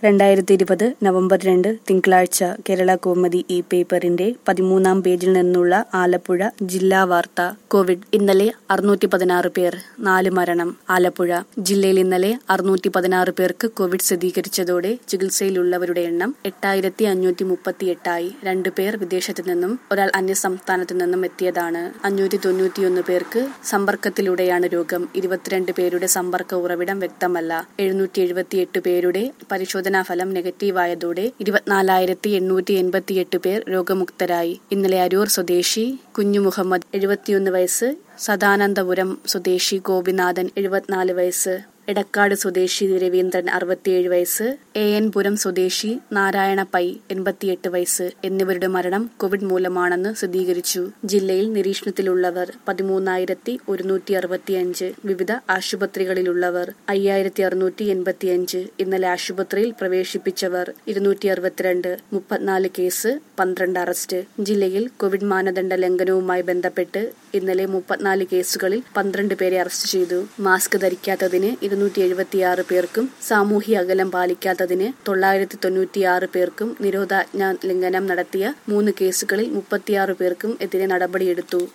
രണ്ടായിരത്തി ഇരുപത് നവംബർ രണ്ട് തിങ്കളാഴ്ച കേരള കൗമുദി ഈ പേപ്പറിന്റെ പതിമൂന്നാം പേജിൽ നിന്നുള്ള ആലപ്പുഴ ജില്ലാ വാർത്ത കോവിഡ് ഇന്നലെ അറുന്നൂറ്റി പതിനാറ് പേർ നാല് മരണം ആലപ്പുഴ ജില്ലയിൽ ഇന്നലെ അറുന്നൂറ്റി പതിനാറ് പേർക്ക് കോവിഡ് സ്ഥിരീകരിച്ചതോടെ ചികിത്സയിലുള്ളവരുടെ എണ്ണം എട്ടായിരത്തി അഞ്ഞൂറ്റി മുപ്പത്തി എട്ടായി രണ്ടു പേർ വിദേശത്തു നിന്നും ഒരാൾ അന്യസംസ്ഥാനത്തു നിന്നും എത്തിയതാണ് അഞ്ഞൂറ്റി തൊണ്ണൂറ്റിയൊന്ന് പേർക്ക് സമ്പർക്കത്തിലൂടെയാണ് രോഗം ഇരുപത്തിരണ്ട് പേരുടെ സമ്പർക്ക ഉറവിടം വ്യക്തമല്ല എഴുന്നൂറ്റി എഴുപത്തിയെട്ട് പേരുടെ പരിശോധനാ ഫലം നെഗറ്റീവായതോടെ ഇരുപത്തിനാലായിരത്തി എണ്ണൂറ്റി എൺപത്തിയെട്ട് പേർ രോഗമുക്തരായി ഇന്നലെ അരൂർ സ്വദേശി കുഞ്ഞു മുഹമ്മദ് എഴുപത്തിയൊന്ന് വയസ്സ് സദാനന്ദപുരം സ്വദേശി ഗോപിനാഥൻ എഴുപത്തിനാല് വയസ്സ് എടക്കാട് സ്വദേശി രവീന്ദ്രൻ അറുപത്തിയേഴ് വയസ്സ് എ എൻ പുരം സ്വദേശി നാരായണ പൈ എൺപത്തിയെട്ട് വയസ്സ് എന്നിവരുടെ മരണം കോവിഡ് മൂലമാണെന്ന് സ്ഥിരീകരിച്ചു ജില്ലയിൽ നിരീക്ഷണത്തിലുള്ളവർ പതിമൂന്നായിരത്തി ഒരുന്നൂറ്റി അറുപത്തിയഞ്ച് വിവിധ ആശുപത്രികളിലുള്ളവർ അയ്യായിരത്തി അറുന്നൂറ്റി എൺപത്തിയഞ്ച് ഇന്നലെ ആശുപത്രിയിൽ പ്രവേശിപ്പിച്ചവർ ഇരുന്നൂറ്റി അറുപത്തിരണ്ട് മുപ്പത്തിനാല് കേസ് പന്ത്രണ്ട് അറസ്റ്റ് ജില്ലയിൽ കോവിഡ് മാനദണ്ഡ ലംഘനവുമായി ബന്ധപ്പെട്ട് ഇന്നലെ മുപ്പത്തിനാല് കേസുകളിൽ പന്ത്രണ്ട് പേരെ അറസ്റ്റ് ചെയ്തു മാസ്ക് ധരിക്കാത്തതിന് ഇരുന്നൂറ്റി എഴുപത്തിയാറ് പേർക്കും സാമൂഹ്യ അകലം പാലിക്കാത്തതിന് തൊള്ളായിരത്തി തൊണ്ണൂറ്റിയാറ് പേർക്കും നിരോധാജ്ഞ ലംഘനം നടത്തിയ മൂന്ന് കേസുകളിൽ മുപ്പത്തിയാറ് പേർക്കും എതിരെ നടപടിയെടുത്തു